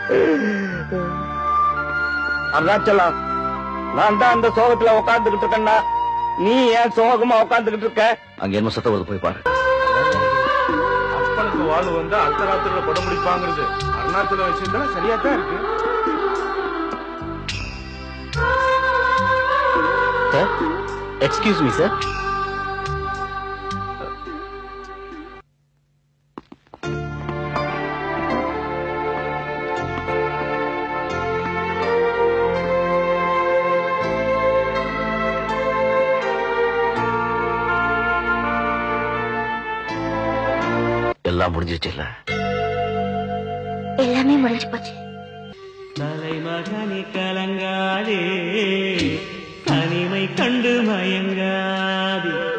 அருணாச்சலம் நான் தான் அந்த சோகத்துல உட்கார்ந்துகிட்டு இருக்கேன்னா நீ ஏன் சோகமா உட்கார்ந்துகிட்டு இருக்க அங்க என்ன சத்தம் வருது போய் பாரு அப்பனுக்கு வாழ் வந்தா அர்த்தராத்திரில படம் முடிப்பாங்கிறது அருணாச்சலம் வச்சிருந்தா சரியா தான் இருக்கு சார் எக்ஸ்கியூஸ் மீ சார் எல்லாம் முடிஞ்சிச்சு இல்ல எல்லாமே முடிஞ்சு போச்சு தலைமகனி கலங்காதே தனிமை கண்டு மயங்காதே